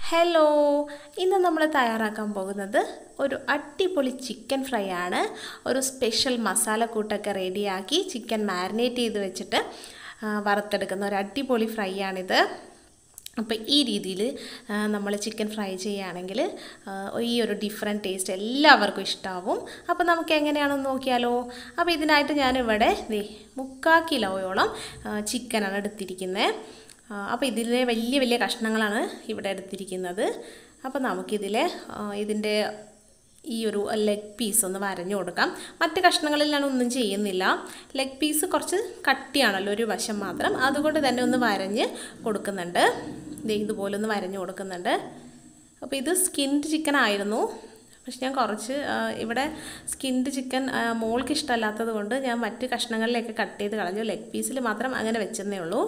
hello ഇന്ന് നമ്മൾ തയ്യാറാക്കാൻ പോകുന്നത് ഒരു അടിപൊളി ചിക്കൻ ഫ്രൈ ആണ് ഒരു സ്പെഷ്യൽ മസാലക്കൂട്ടൊക്കെ റെഡിയാക്കി ചിക്കൻ മാരിനേറ്റ് ചെയ്ത് വെച്ചിട്ട് ആ, വറുത്തെടുക്കുന്ന ഒരു അടിപൊളി ഫ്രൈ ആണിത് അപ്പോൾ ഈ രീതിയിൽ നമ്മൾ ചിക്കൻ ഫ്രൈ ചെയ്യുകയാണെങ്കിൽ ആ, ഈ ഒരു ഡിഫറെൻറ്റ് ടേസ്റ്റ് എല്ലാവർക്കും ഇഷ്ടമാവും അപ്പോൾ നമുക്ക് എങ്ങനെയാണെന്ന് നോക്കിയാലോ അപ്പോൾ ഇതിനായിട്ട് ഞാനിവിടെ ദേ മുക്കാൽ കിലോയോളം ആ, ചിക്കനാണ് എടുത്തിരിക്കുന്നത് അപ്പോൾ ഇതിലെ വലിയ വലിയ കഷ്ണങ്ങളാണ് ഇവിടെ എടുത്തിരിക്കുന്നത് അപ്പോൾ നമുക്കിതിലെ ആ, ഇതിൻ്റെ ഈ ഒരു ലെഗ് പീസ് ഒന്ന് വരഞ്ഞു കൊടുക്കാം മറ്റ് കഷ്ണങ്ങളിൽ ഞാൻ ഒന്നും ചെയ്യുന്നില്ല ലെഗ് പീസ് കുറച്ച് കട്ടിയാണല്ലോ ഒരു വശം മാത്രം അതുകൊണ്ട് തന്നെ ഒന്ന് വരഞ്ഞ് കൊടുക്കുന്നുണ്ട് ദേ ഇതുപോലെ ഒന്ന് വരഞ്ഞു കൊടുക്കുന്നുണ്ട് അപ്പോൾ ഇത് സ്കിൻഡ് ചിക്കൻ ആയിരുന്നു പക്ഷെ ഞാൻ കുറച്ച് ആ, ഇവിടെ സ്കിൻഡ് ചിക്കൻ ആ, മോൾക്ക് ഇഷ്ടമല്ലാത്തത് കൊണ്ട് ഞാൻ മറ്റ് കഷ്ണങ്ങളിലേക്ക് കട്ട് ചെയ്ത് കളഞ്ഞു ലെഗ് പീസിൽ മാത്രം അങ്ങനെ വെച്ചെന്നേ ഉള്ളൂ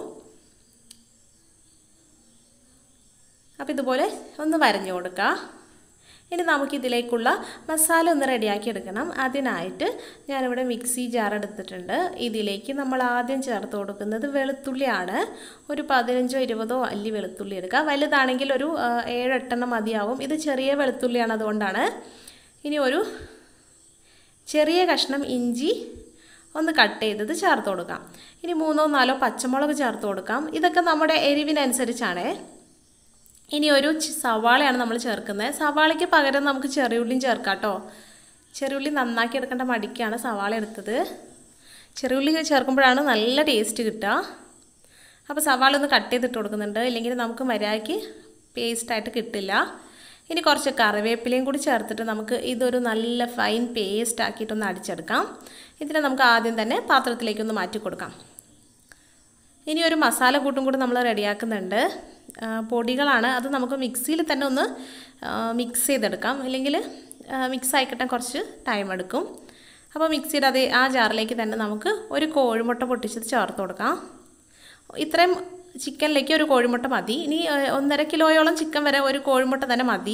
അപ്പോൾ ഇതുപോലെ ഒന്ന് വരഞ്ഞു കൊടുക്കുക ഇനി നമുക്കിതിലേക്കുള്ള മസാല ഒന്ന് റെഡിയാക്കി എടുക്കണം അതിനായിട്ട് ഞാനിവിടെ മിക്സി ജാർ എടുത്തിട്ടുണ്ട് ഇതിലേക്ക് നമ്മൾ ആദ്യം ചേർത്ത് കൊടുക്കുന്നത് വെളുത്തുള്ളിയാണ് ഒരു പതിനഞ്ചോ ഇരുപതോ അല്ലി വെളുത്തുള്ളി എടുക്കുക വലുതാണെങ്കിൽ ഒരു ആ, ഏഴ് എട്ടെണ്ണം മതിയാവും ഇത് ചെറിയ വെളുത്തുള്ളിയാണ് അതുകൊണ്ടാണ് ഇനി ഒരു ചെറിയ കഷ്ണം ഇഞ്ചി ഒന്ന് കട്ട് ചെയ്തത് ചേർത്ത് കൊടുക്കാം ഇനി മൂന്നോ നാലോ പച്ചമുളക് ചേർത്ത് കൊടുക്കാം ഇതൊക്കെ നമ്മുടെ എരിവിനനുസരിച്ചാണേ ഇനി ഒരു ചി- സവാളയാണ് നമ്മൾ ചേർക്കുന്നത് സവാളയ്ക്ക് പകരം നമുക്ക് ചെറിയുള്ളിയും ചേർക്കാം കേട്ടോ ചെറിയുള്ളി നന്നാക്കി എടുക്കേണ്ട മടിക്കാണ് സവാള എടുത്തത് ചെറിയുള്ളി ചേർക്കുമ്പോഴാണ് നല്ല ടേസ്റ്റ് കിട്ടുക അപ്പോൾ സവാള ഒന്ന് കട്ട് ചെയ്തിട്ട് കൊടുക്കുന്നുണ്ട് ഇല്ലെങ്കിൽ നമുക്ക് മര്യാദയ്ക്ക് പേസ്റ്റായിട്ട് കിട്ടില്ല ഇനി കുറച്ച് കറിവേപ്പിലയും കൂടി ചേർത്തിട്ട് നമുക്ക് ഇതൊരു നല്ല ഫൈൻ പേസ്റ്റ് ആക്കിയിട്ടൊന്ന് അടിച്ചെടുക്കാം ഇതിനെ നമുക്ക് ആദ്യം തന്നെ പാത്രത്തിലേക്കൊന്ന് മാറ്റി കൊടുക്കാം ഇനി ഒരു മസാല കൂട്ടും കൂടി നമ്മൾ റെഡിയാക്കുന്നുണ്ട് ആ, പൊടികളാണ് അത് നമുക്ക് മിക്സിയിൽ തന്നെ ഒന്ന് മിക്സ് ചെയ്തെടുക്കാം അല്ലെങ്കിൽ മിക്സ് ആയി കിട്ടാൻ കുറച്ച് ടൈം എടുക്കും അപ്പോൾ മിക്സിയുടെ അതേ ആ ജാറിലേക്ക് തന്നെ നമുക്ക് ഒരു കോഴിമുട്ട പൊട്ടിച്ചത് ചേർത്ത് കൊടുക്കാം ഇത്രയും ചിക്കനിലേക്ക് ഒരു കോഴിമുട്ട മതി ഇനി ആ, ഒന്നര കിലോയോളം ചിക്കൻ വരെ ഒരു കോഴിമുട്ട തന്നെ മതി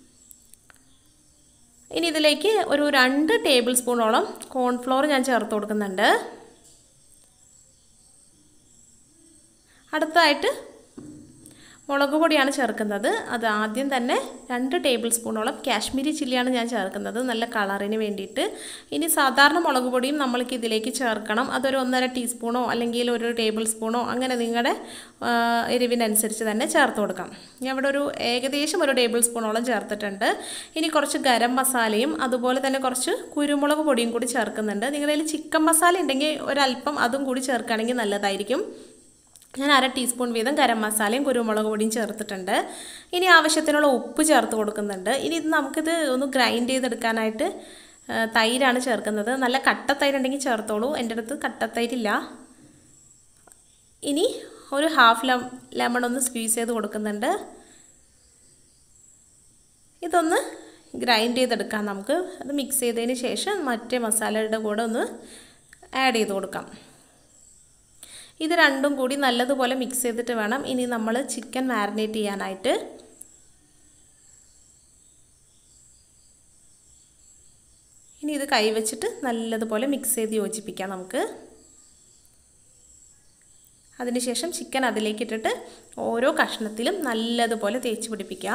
ഇനി ഇതിലേക്ക് ഒരു രണ്ട് ടേബിൾ സ്പൂണോളം കോൺഫ്ലോർ ഞാൻ ചേർത്ത് കൊടുക്കുന്നുണ്ട് അടുത്തതായിട്ട് മുളക് പൊടിയാണ് ചേർക്കുന്നത് അത് ആദ്യം തന്നെ രണ്ട് ടേബിൾ സ്പൂണോളം കാശ്മീരി ചില്ലിയാണ് ഞാൻ ചേർക്കുന്നത് നല്ല കളറിന് വേണ്ടിയിട്ട് ഇനി സാധാരണ മുളക് പൊടിയും നമ്മൾക്ക് ഇതിലേക്ക് ചേർക്കണം അതൊരു ഒന്നര ടീസ്പൂണോ അല്ലെങ്കിൽ ഒരു ടേബിൾ സ്പൂണോ അങ്ങനെ നിങ്ങളുടെ ആ, എരിവിനനുസരിച്ച് തന്നെ ചേർത്ത് കൊടുക്കാം ഞാൻ ഇവിടെ ഒരു ഏകദേശം ഒരു ടേബിൾ സ്പൂണോളം ചേർത്തിട്ടുണ്ട് ഇനി കുറച്ച് ഗരം മസാലയും അതുപോലെ തന്നെ കുറച്ച് കുരുമുളക് പൊടിയും കൂടി ചേർക്കുന്നുണ്ട് നിങ്ങളുടെ കയ്യിൽ ചിക്കൻ മസാല ഉണ്ടെങ്കിൽ ഒരല്പം അതും കൂടി ചേർക്കുകയാണെങ്കിൽ നല്ലതായിരിക്കും ഞാൻ അര ടീസ്പൂൺ വീതം ഗരം മസാലയും കുരുമുളക് പൊടിയും ചേർത്തിട്ടുണ്ട് ഇനി ആവശ്യത്തിനുള്ള ഉപ്പ് ചേർത്ത് കൊടുക്കുന്നുണ്ട് ഇനി ഇത് നമുക്കിത് ഒന്ന് ഗ്രൈൻഡ് ചെയ്തെടുക്കാനായിട്ട് ആ, തൈരാണ് ചേർക്കുന്നത് നല്ല കട്ട തൈര് ഉണ്ടെങ്കിൽ ചേർത്തോളൂ എൻ്റെ അടുത്ത് കട്ട തൈരില്ല ഇനി ഒരു ഹാഫ് ലെം ലെമൺ ഒന്ന് സ്ക്വീസ് ചെയ്ത് കൊടുക്കുന്നുണ്ട് ഇതൊന്ന് ഗ്രൈൻഡ് ചെയ്തെടുക്കാം നമുക്ക് അത് മിക്സ് ചെയ്തതിന് ശേഷം മറ്റേ മസാലയുടെ കൂടെ ഒന്ന് ആഡ് ചെയ്ത് കൊടുക്കാം ഇത് രണ്ടും കൂടി നല്ലതുപോലെ മിക്സ് ചെയ്തിട്ട് വേണം ഇനി നമ്മൾ ചിക്കൻ മാരിനേറ്റ് ചെയ്യാനായിട്ട് ഇനി ഇത് കൈവച്ചിട്ട് നല്ലതുപോലെ മിക്സ് ചെയ്ത് യോജിപ്പിക്കാം നമുക്ക് അതിനുശേഷം ചിക്കൻ അതിലേക്ക് ഇട്ടിട്ട് ഓരോ കഷ്ണത്തിലും നല്ലതുപോലെ തേച്ച് പിടിപ്പിക്കുക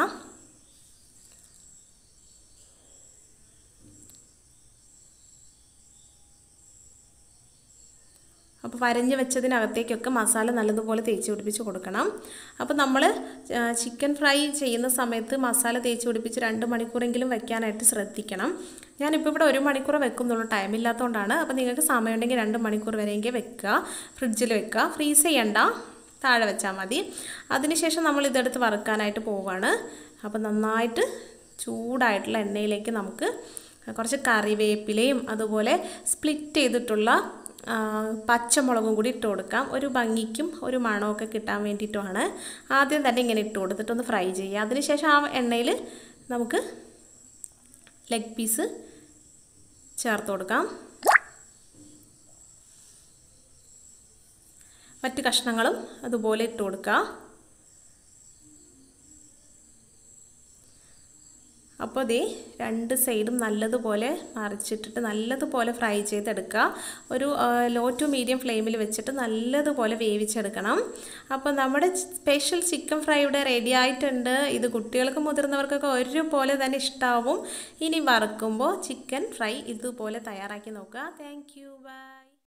അപ്പോൾ വരഞ്ഞ് വെച്ചതിനകത്തേക്കൊക്കെ മസാല നല്ലതുപോലെ തേച്ച് പിടിപ്പിച്ച് കൊടുക്കണം അപ്പോൾ നമ്മൾ ചിക്കൻ ഫ്രൈ ചെയ്യുന്ന സമയത്ത് മസാല തേച്ച് പിടിപ്പിച്ച് രണ്ട് മണിക്കൂറെങ്കിലും വെക്കാനായിട്ട് ശ്രദ്ധിക്കണം ഞാനിപ്പോൾ ഇവിടെ ഒരു മണിക്കൂർ വെക്കുന്നുള്ളൂ ടൈമില്ലാത്തതുകൊണ്ടാണ് അപ്പോൾ നിങ്ങൾക്ക് സമയമുണ്ടെങ്കിൽ രണ്ട് മണിക്കൂർ വരെയെങ്കിൽ വെക്കുക ഫ്രിഡ്ജിൽ വെക്കുക ഫ്രീസ് ചെയ്യണ്ട താഴെ വെച്ചാൽ മതി അതിനുശേഷം നമ്മൾ ഇതെടുത്ത് വറുക്കാനായിട്ട് പോവുകയാണ് അപ്പോൾ നന്നായിട്ട് ചൂടായിട്ടുള്ള എണ്ണയിലേക്ക് നമുക്ക് കുറച്ച് കറിവേപ്പിലയും അതുപോലെ സ്പ്ലിറ്റ് ചെയ്തിട്ടുള്ള ആ, പച്ചമുളകും കൂടി ഇട്ട് കൊടുക്കാം ഒരു ഭംഗിക്കും ഒരു മണമൊക്കെ കിട്ടാൻ വേണ്ടിയിട്ടുമാണ് ആദ്യം തന്നെ ഇങ്ങനെ ഇട്ട് കൊടുത്തിട്ടൊന്ന് ഫ്രൈ ചെയ്യുക അതിനുശേഷം ആ എണ്ണയിൽ നമുക്ക് ലെഗ് പീസ് ചേർത്ത് കൊടുക്കാം മറ്റ് കഷ്ണങ്ങളും അതുപോലെ ഇട്ട് കൊടുക്കുക അപ്പോൾ ദേ രണ്ട് സൈഡും നല്ലതുപോലെ മറിച്ചിട്ടിട്ട് നല്ലതുപോലെ ഫ്രൈ ചെയ്തെടുക്കുക ഒരു ലോ ടു മീഡിയം ഫ്ലെയിമിൽ വെച്ചിട്ട് നല്ലതുപോലെ വേവിച്ചെടുക്കണം അപ്പോൾ നമ്മുടെ സ്പെഷ്യൽ ചിക്കൻ ഫ്രൈ ഇവിടെ റെഡി ആയിട്ടുണ്ട് ഇത് കുട്ടികൾക്ക് മുതിർന്നവർക്കൊക്കെ ഒരുപോലെ തന്നെ ഇഷ്ടാവും ഇനി വറുക്കുമ്പോൾ ചിക്കൻ ഫ്രൈ ഇതുപോലെ തയ്യാറാക്കി നോക്കുക താങ്ക് യു ബൈ